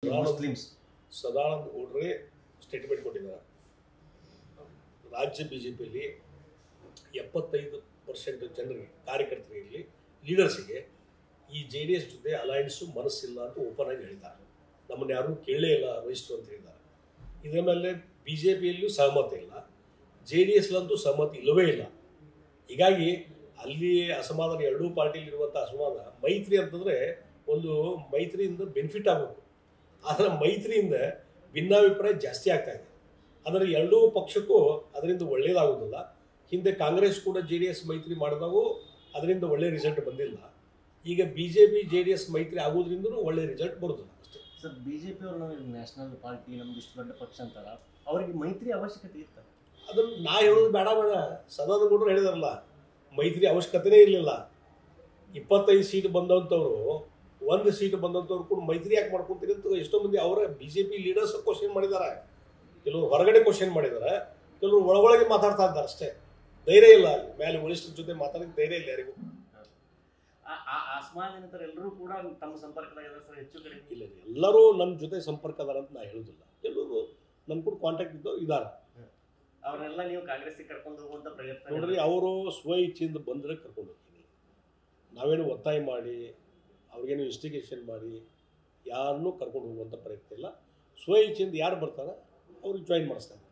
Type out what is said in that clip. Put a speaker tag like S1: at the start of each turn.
S1: Sadananda
S2: Muslims
S1: Sadananda ಗೌಡ್ರೆ statement ಕೊಟ್ಟಿದ್ದಾರೆ ರಾಜ್ಯ ಬಿ ಜೆ ಪಿಯಲ್ಲಿ ಎಪ್ಪತ್ತೈದು ಪರ್ಸೆಂಟ್ ಜನರಿಗೆ ಕಾರ್ಯಕರ್ತರಿಗೆ ಲೀಡರ್ಸಿಗೆ ಈ ಜೆ ಡಿ ಎಸ್ ಜೊತೆ ಅಲಯನ್ಸು ಮನಸ್ಸಿಲ್ಲ ಅಂತ ಓಪನ್ ಆಗಿ ಹೇಳಿದ್ದಾರೆ ನಮ್ಮನ್ನು ಯಾರೂ ಕೇಳೇ ಇಲ್ಲ ವಹಿಸ್ತು ಅಂತ ಹೇಳಿದ್ದಾರೆ ಇದರ ಮೇಲೆ ಬಿ ಜೆ ಪಿಯಲ್ಲಿಯೂ ಸಹಮತ ಇಲ್ಲ ಜೆ ಡಿ ಎಸ್ಲಂತೂ ಸಹಮತಿ ಇಲ್ಲವೇ ಇಲ್ಲ ಹೀಗಾಗಿ ಅಲ್ಲಿ ಅಸಮಾಧಾನ ಎರಡೂ ಪಾರ್ಟಿಲಿ ಇರುವಂಥ ಅಸಮಾಧಾನ ಮೈತ್ರಿ ಅಂತಂದರೆ ಒಂದು ಮೈತ್ರಿಯಿಂದ ಬೆನಿಫಿಟ್ ಆಗಬೇಕು ಆದರೆ ಮೈತ್ರಿಯಿಂದ ಭಿನ್ನಾಭಿಪ್ರಾಯ ಜಾಸ್ತಿ ಆಗ್ತಾ ಇದೆ ಅಂದರೆ ಎರಡೂ ಪಕ್ಷಕ್ಕೂ ಅದರಿಂದ ಒಳ್ಳೆಯದಾಗೋದಿಲ್ಲ ಹಿಂದೆ ಕಾಂಗ್ರೆಸ್ ಕೂಡ ಜೆ ಡಿ ಎಸ್ ಮೈತ್ರಿ ಮಾಡಿದಾಗೂ ಅದರಿಂದ ಒಳ್ಳೆ ರಿಸಲ್ಟ್ ಬಂದಿಲ್ಲ ಈಗ B J P J D S ಮೈತ್ರಿ ಆಗೋದ್ರಿಂದನೂ ಒಳ್ಳೆ ರಿಸಲ್ಟ್ ಬರೋದಿಲ್ಲ ಅಷ್ಟೇ
S2: ಸರ್ ಬಿಜೆಪಿ ಅವರು ನ್ಯಾಷನಲ್ ಪಾರ್ಟಿ ನಮ್ದು ಇಷ್ಟು ದೊಡ್ಡ ಪಕ್ಷ ಅಂತಾರ ಅವ್ರಿಗೆ ಮೈತ್ರಿ ಅವಶ್ಯಕತೆ ಇತ್ತ
S1: ಅದನ್ನು ನಾ ಹೇಳೋದು ಬೇಡ ಬೇಡ ಸದಾನಂದ ಗೌಡರು ಹೇಳಿದಾರಲ್ಲ ಮೈತ್ರಿ ಅವಶ್ಯಕತೆನೇ ಇರಲಿಲ್ಲ ಇಪ್ಪತ್ತೈದು ಸೀಟ್ ಬಂದಂಥವ್ರು ಒಂದು ಸೀಟ್ ಬಂದಂಥವ್ರು ಕೂಡ ಮೈತ್ರಿ ಯಾಕೆ ಮಾಡ್ಕೊಂತೀರಿ ಅಂತ ಎಷ್ಟೋ ಮಂದಿ ಅವರ B J P leaders question ಮಾಡಿದ್ದಾರೆ ಕೆಲವರು ಹೊರಗಡೆ ಕ್ವಶನ್ ಮಾಡಿದ್ದಾರೆ ಕೆಲವರು ಒಳಗೊಳಗೆ ಮಾತಾಡ್ತಾ ಇದ್ದಾರೆ ಅಷ್ಟೇ ಧೈರ್ಯ ಇಲ್ಲ ಅಲ್ಲಿ ಮೇಲೆ ವರಿಷ್ಠರ ಜೊತೆ ಮಾತಾಡೋಕೆ ಧೈರ್ಯ ಇಲ್ಲ ಯಾರಿಗೂ
S2: ಅಸ್ಮಾನ್ ನಂತರ ಎಲ್ಲರೂ ಕೂಡ ತಮ್ಮ ಸಂಪರ್ಕದಾಗ ಸರ್ ಹೆಚ್ಚು ಕಡಿಮೆ
S1: ಇಲ್ಲ ಎಲ್ಲರೂ ನನ್ನ ಜೊತೆ ಸಂಪರ್ಕ ಅದಾರ ಅಂತ ನಾ ಹೇಳೋದಿಲ್ಲ ಕೆಲವರು ನನ್ನ ಕೂಡ ಕಾಂಟ್ಯಾಕ್ಟ್ ಇದ್ದವ್ರು ಇದ್ದಾರೆ
S2: ಅವರೆಲ್ಲ ನೀವು ಕಾಂಗ್ರೆಸ್ಗೆ ಕರ್ಕೊಂಡು ಹೋಗುವಂತ ಪ್ರಯತ್ನ
S1: ನೋಡ್ರಿ ಅವರು ಸ್ವ ಇಚ್ಛೆಯಿಂದ ಬಂದರೆ ಕರ್ಕೊಂಡು ಹೋಗ್ತೀನಿ ನಾವೇನು ಒತ್ತಾಯ ಮಾಡಿ ಅವ್ರಿಗೇನು ಇನ್ಸ್ಟಿಗೇಷನ್ ಮಾಡಿ ಯಾರನ್ನೂ ಕರ್ಕೊಂಡು ಹೋಗುವಂಥ ಪ್ರಯತ್ನ ಇಲ್ಲ ಸ್ವ ಇಚ್ಛೆಯಿಂದ ಯಾರು ಬರ್ತಾರೆ ಅವ್ರಿಗೆ ಜಾಯಿನ್ ಮಾಡಿಸ್ತಾರೆ